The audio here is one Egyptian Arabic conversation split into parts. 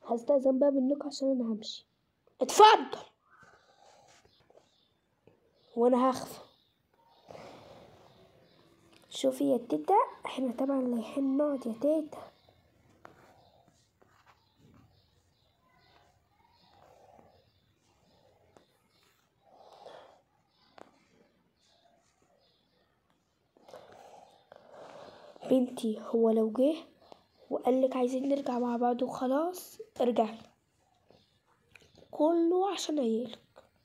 هستأذن بقى منكم عشان انا همشي اتفضل وانا هخفى شوفي يا تيتا احنا طبعا رايحين نقعد يا تيتا بنتي هو لو جه وقالك عايزين نرجع مع بعض وخلاص ارجعي كله عشان عيالك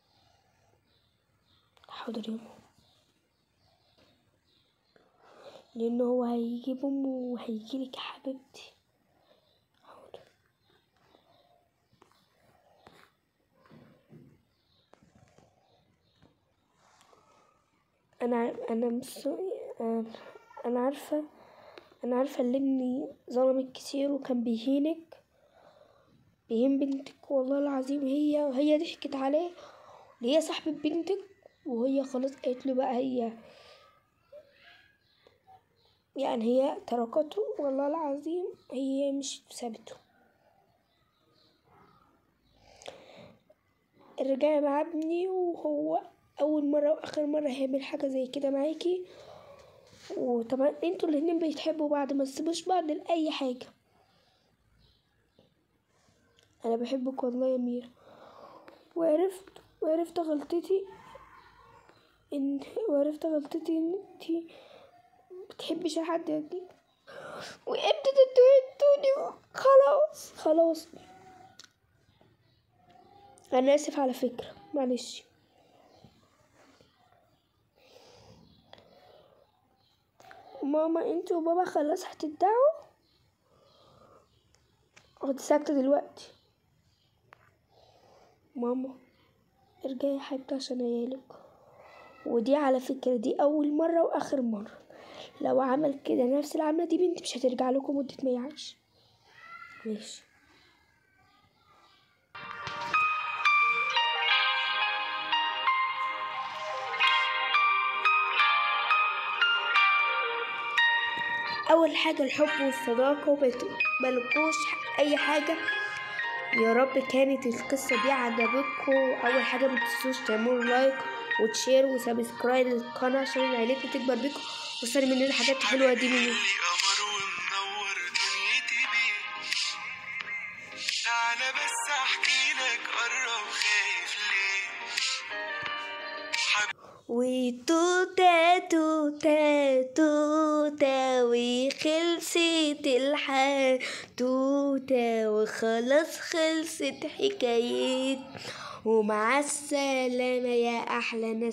حاضر يا ماما لان هو هيجيب امه وهيجيلك يا حبيبتي حاضر انا انا مش انا أنا عارفه انا عارفه ان ابني ظلمك كتير وكان بيهينك بيهين بنتك والله العظيم هي وهي ضحكت عليه اللي هي صاحبة بنتك وهي خلاص قالت له بقى هي يعني هي تركته والله العظيم هي مش سابته رجعي مع ابني وهو اول مره واخر مره هيعمل حاجه زي كده معاكي وطبعا انتوا الاتنين بتحبوا بعض ما تسيبوش بعض لاي حاجه انا بحبك والله يا ميرا وعرفت وعرفت غلطتي ان وعرفت غلطتي ان انتي بتحبش حد دي وامتى تدوني خلاص خلاص انا اسف على فكره معلش ماما انت وبابا خلاص هتدعوا اقعدي ساكتة دلوقتي ماما ارجعي يا حبيبتي عشان عيالك ودي على فكرة دي أول مرة وآخر مرة لو عمل كده نفس العملة دي بنت مش هترجع لكم مدة ما يعيش ماشي اول حاجه الحب والصداقه وملكوش اي حاجه يا رب كانت القصه دي عجبتكم اول حاجه متنسوش تعملوا لايك وتشير وسبسكرايب للقناه عشان عيلتنا تكبر بيكم وصلي مننا الحاجات الحلوه دي مني قمر ومنور دنيتي بيه تعالى بس احكي لك قرب خايف ليه وتوتة توتة توتة وخلصت الحال توتة وخلاص خلصت حكايت ومع السلامة يا أحلى ناس